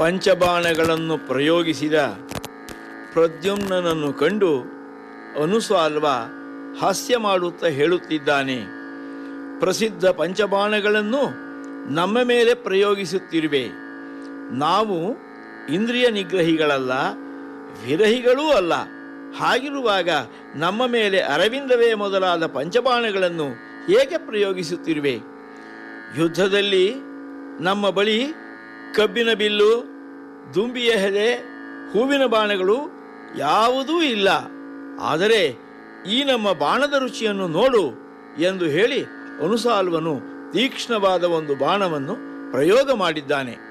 ಪಂಚಬಾಣಗಳನ್ನು ಪ್ರಯೋಗಿಸಿದ ಪ್ರದ್ಯುಮ್ನನನ್ನು ಕಂಡು ಅನುಸಾಲ್ವ ಹಾಸ್ಯ ಮಾಡುತ್ತಾ ಹೇಳುತ್ತಿದ್ದಾನೆ ಪ್ರಸಿದ್ಧ ಪಂಚಬಾಣಗಳನ್ನು ನಮ್ಮ ಮೇಲೆ ಪ್ರಯೋಗಿಸುತ್ತಿರುವೆ ನಾವು ಇಂದ್ರಿಯ ನಿಗ್ರಹಿಗಳಲ್ಲ ವಿರಹಿಗಳೂ ಅಲ್ಲ ಹಾಗಿರುವಾಗ ನಮ್ಮ ಮೇಲೆ ಅರವಿಂದವೇ ಮೊದಲಾದ ಪಂಚಬಾಣಗಳನ್ನು ಹೇಗೆ ಪ್ರಯೋಗಿಸುತ್ತಿರುವೆ ಯುದ್ಧದಲ್ಲಿ ನಮ್ಮ ಬಳಿ ಕಬ್ಬಿನ ಬಿಲ್ಲು ದುಂಬಿಯ ಹೆದೆ ಹೂವಿನ ಬಾಣಗಳು ಯಾವುದೂ ಇಲ್ಲ ಆದರೆ ಈ ನಮ್ಮ ಬಾಣದ ರುಚಿಯನ್ನು ನೋಡು ಎಂದು ಹೇಳಿ ಅನುಸಾಲ್ವನು ತೀಕ್ಷ್ಣವಾದ ಒಂದು ಬಾಣವನ್ನು ಪ್ರಯೋಗ ಮಾಡಿದ್ದಾನೆ